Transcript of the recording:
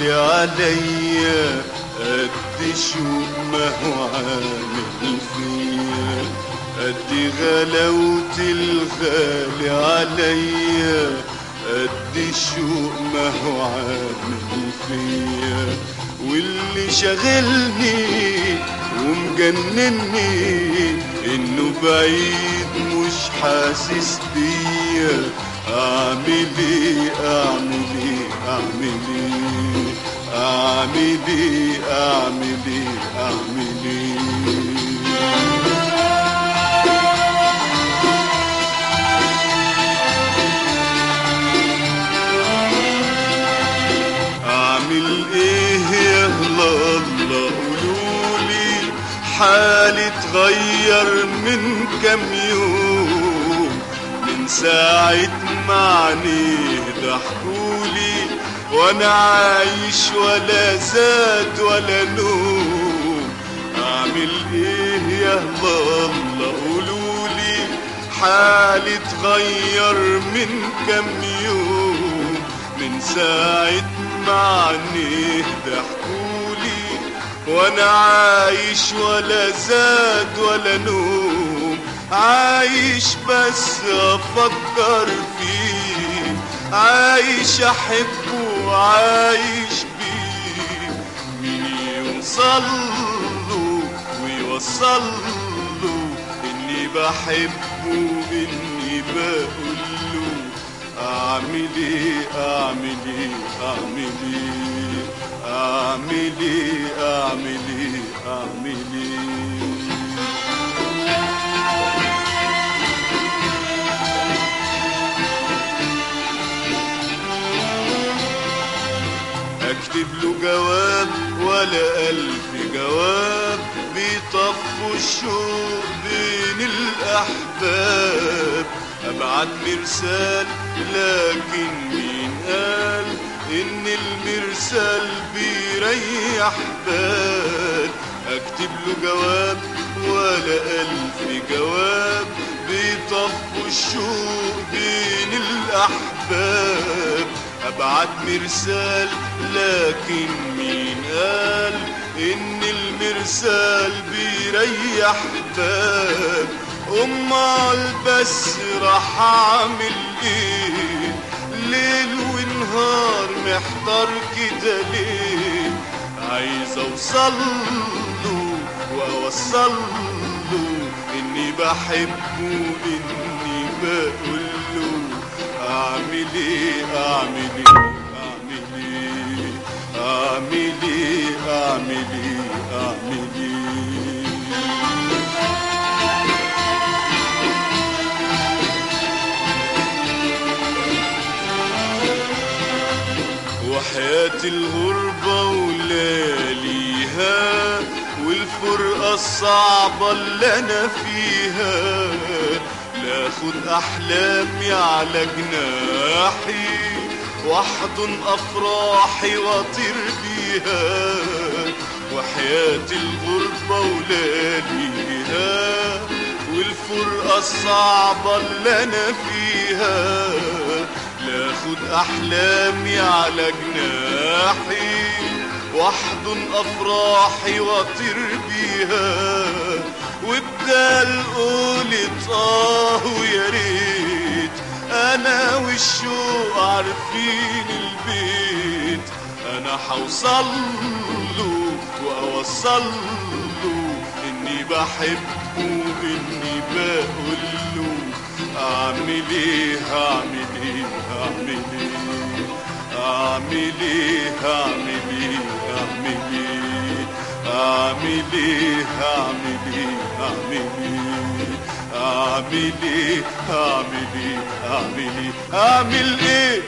غالي عليا قد شوق ما هو عامل فيا قد غلاوة الغالي عليا قد شوق ما هو عامل فيا واللي شاغلني ومجنني انه بعيد مش حاسس بيا اعمل ايه اعمل ايه اعمل ايه اعمل ايه اعمل ايه اعمل ايه اعمل ايه يا الله قولولي حالي اتغير من كام يوم من ساعة ما عينيه ضحكولي وانا عايش ولا زاد ولا نوم اعمل ايه يا الله قولولي حالي اتغير من كام يوم من ساعة ما عينيه ضحكولي وانا عايش ولا زاد ولا نوم عايش بس افكر فيه عايش احبه عايش بيه مين يوصل له ويوصل له اني بحبه اني بقول له اعمل ايه اعمل ايه اعمل ايه اعمل ايه اعمل ايه اعمل ايه اكتب له جواب ولا الف جواب بيطفوا الشوق بين الاحباب ابعت مرسال لكن مين قال ان المرسال بيريح بال اكتب له جواب ولا الف جواب بيطفوا الشوق بين الاحباب ابعت مرسال لكن مين قال ان المرسال بيريح بال امال بس راح اعمل ايه ليل ونهار محتار كده ليه عايز اوصل له واوصل له اني بحبه اني بقول له اعمل ايه اعمل ايه اعمل ايه اعمل ايه اعمل ايه اعمل ايه وحياة الغربة ولياليها والفرقة الصعبة اللي أنا فيها لاخد أحلامي على جناحي واحضن أفراحي واطير بيها وحياة الغربة ولياليها والفرقة الصعبة اللي أنا فيها لاخد احلامي على جناحي واحضن افراحي واطير بيها وبدال قولت اه ويا ريت انا والشوق عارفين البيت انا حوصل له واوصل له اني بحبه اني بقول له اعمل ايه اعمل ايه اعمل ايه اعمل ايه اعمل ايه اعمل ايه اعمل ايه اعمل ايه اعمل ايه اعمل ايه اعمل ايه اعمل ايه